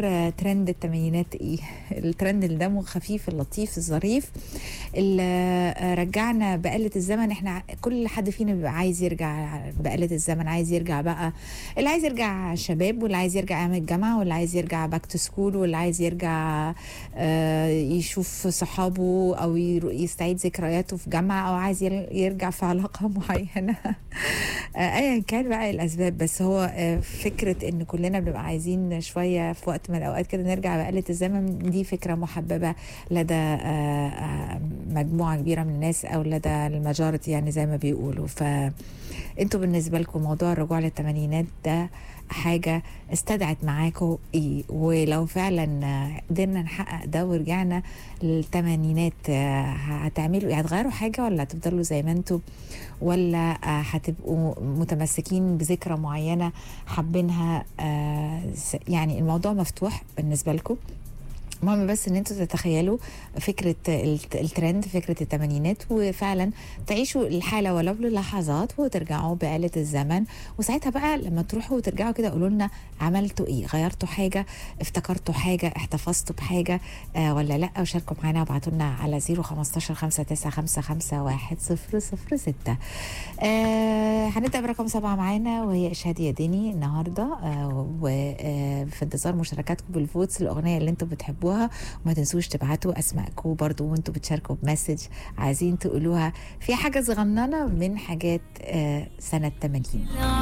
آه، ترند التمانينات ايه الترند اللي دمه خفيف اللطيف الظريف اللي آه، رجعنا بآلة الزمن احنا كل حد فينا بيبقى عايز يرجع بآلة الزمن عايز يرجع بقى اللي عايز يرجع شباب واللي عايز يرجع ايام الجامعه واللي عايز يرجع باك تو سكول واللي عايز يرجع آه، يشوف صحابه او يرو- يستعيد ذكرياته في جامعه او عايز ير- يرجع في علاقه معينه آه، ايا كان بقى الاسباب بس هو آه، فكره ان كلنا بنبقى عايزين شويه في وقت من الاوقات كده نرجع بآلة الزمن دي فكره محببه لدى آه، آه، مجموعه كبيره من الناس او لدى الماجورتي يعني زي ما بيقولوا فانتوا بالنسبه لكم موضوع الرجوع للثمانينات ده حاجة استدعت معاكم ايه ولو فعلا آه، قدرنا نحقق ده ورجعنا للثمانينات آه، هتعملوا ايه هتغيروا حاجة ولا هتفضلوا زي ما انتوا ولا آه، هتبقوا متمسكين بذكرى معينة حابينها آه، س- يعني الموضوع مفتوح بالنسبة لكم المهم بس ان انتوا تتخيلوا فكره الت- الترند فكره الثمانينات وفعلا تعيشوا الحاله ولو للحظات وترجعوا بآلة الزمن وساعتها بقى لما تروحوا وترجعوا كده قولوا لنا عملتوا ايه غيرتوا حاجه افتكرتوا حاجه احتفظتوا بحاجه آه ولا لا وشاركوا معانا وابعتوا لنا على 015 5955 100 آه هنبدا برقم سبعه معانا وهي اشهاد يديني النهارده آه وفي انتظار مشاركاتكم بالفوتس الاغنيه اللي انتم بتحبوها وما تنسوش تبعتوا اسماءكم برضو وانتم بتشاركوا بمسج عايزين تقولوها في حاجه صغننه من حاجات آه سنه 80